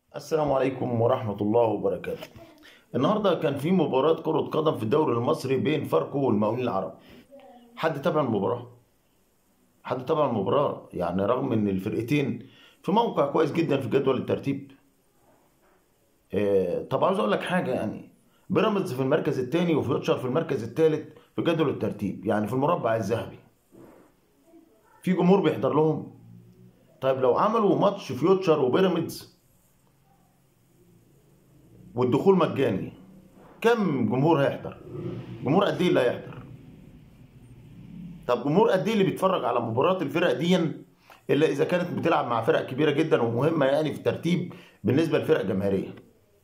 السلام عليكم ورحمة الله وبركاته النهاردة كان في مباراة كرة قدم في الدوري المصري بين فاركو والمقاولين العرب حد تابع المباراة حد تابع المباراة يعني رغم ان الفرقتين في موقع كويس جدا في جدول الترتيب آه، طب عاوز اقول لك حاجة يعني بيراميدز في المركز الثاني وفيوتشر في المركز الثالث في جدول الترتيب يعني في المربع الذهبي في جمهور بيحضر لهم طيب لو عملوا ماتش فيوتشر وبيراميدز والدخول مجاني كم جمهور هيحضر جمهور قد ايه اللي هيحضر طب جمهور قد ايه اللي بيتفرج على مباريات الفرق دي الا اذا كانت بتلعب مع فرق كبيره جدا ومهمه يعني في الترتيب بالنسبه لفرق جماهيريه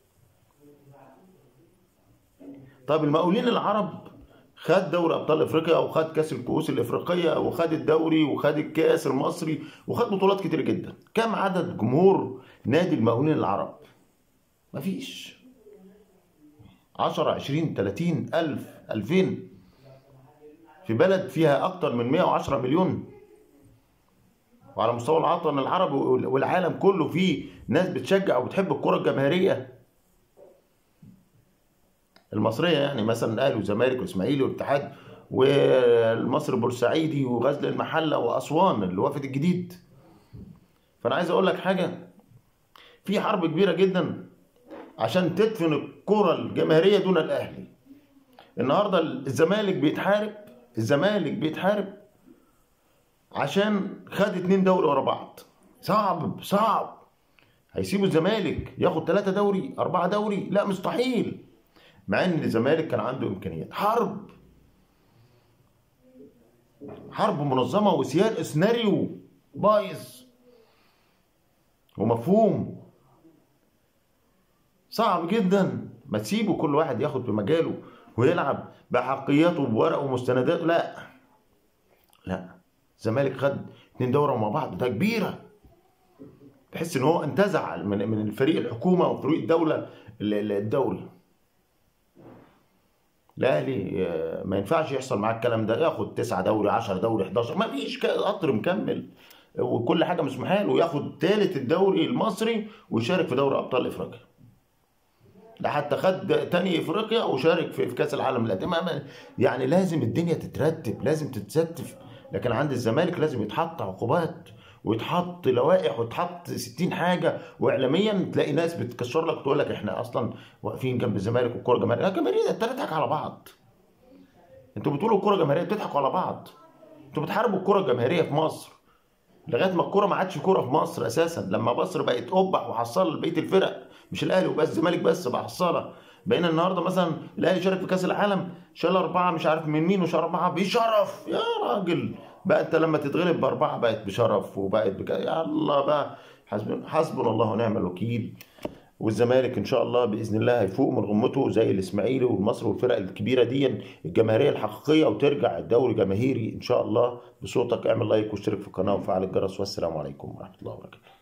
طب المقاولين العرب خد دوري ابطال افريقيا وخد كاس الكؤوس الافريقيه وخد الدوري وخد الكاس المصري وخد بطولات كتير جدا كم عدد جمهور نادي المقاولين العرب مفيش 10 20 30 ألف 2000 في بلد فيها أكتر من 110 مليون وعلى مستوى الوطن العربي والعالم كله فيه ناس بتشجع وبتحب الكرة الجماهيرية المصرية يعني مثلا الأهلي والزمالك والإسماعيلي والاتحاد والمصري البورسعيدي وغزل المحلة وأسوان اللي وافد الجديد فأنا عايز أقول لك حاجة في حرب كبيرة جدا عشان تدفن الكرة الجماهيرية دون الأهلي النهاردة الزمالك بيتحارب الزمالك بيتحارب عشان خد اتنين دوري ورا بعض صعب صعب هيسيبوا الزمالك ياخد ثلاثة دوري أربعة دوري لا مستحيل مع ان الزمالك كان عنده امكانيات حرب حرب منظمة وسيال سيناريو بايظ ومفهوم صعب جدا ما تسيبه كل واحد ياخد في مجاله ويلعب بحقياته بورقه ومستنداته لا لا الزمالك خد اتنين دورة مع بعض ده كبيرة بحس ان هو انتزع من من الفريق الحكومة وفريق الدولة الدوري الاهلي ما ينفعش يحصل معاه الكلام ده ياخد 9 دوري 10 دوري 11 ما فيش قطر مكمل وكل حاجه مسموحه له وياخد ثالث الدوري المصري ويشارك في دوري ابطال افريقيا ده حتى خد تاني افريقيا وشارك في, في كاس العالم للأندية يعني لازم الدنيا تترتب لازم تتستف لكن عند الزمالك لازم يتحط عقوبات ويتحط لوائح ويتحط 60 حاجه واعلاميا تلاقي ناس بتكسر لك تقول لك احنا اصلا واقفين جنب الزمالك والكره جماهيريه جماهيريه انت بتضحك على بعض انتوا بتقولوا الكره جماهيريه بتضحكوا على بعض انتوا بتحاربوا الكره الجماهيريه في مصر لغايه ما الكره ما عادش كوره في مصر اساسا لما مصر بقت قبح وحصاله لبقيه الفرق مش الاهلي وبس الزمالك بس بقى حصاله بقينا النهارده مثلا الاهلي شارك في كاس العالم شال اربعه مش عارف من مين وشال اربعه بشرف يا راجل بقى انت لما تتغلب باربعه بقت بشرف وبقت بك... يا الله بقى حسبنا حسبنا الله ونعم الوكيل والزمالك ان شاء الله باذن الله هيفوق من غمته زي الاسماعيلي والمصري والفرق الكبيره دي الجماهيريه الحقيقيه وترجع الدوري جماهيري ان شاء الله بصوتك اعمل لايك واشترك في القناه وفعل الجرس والسلام عليكم ورحمه الله وبركاته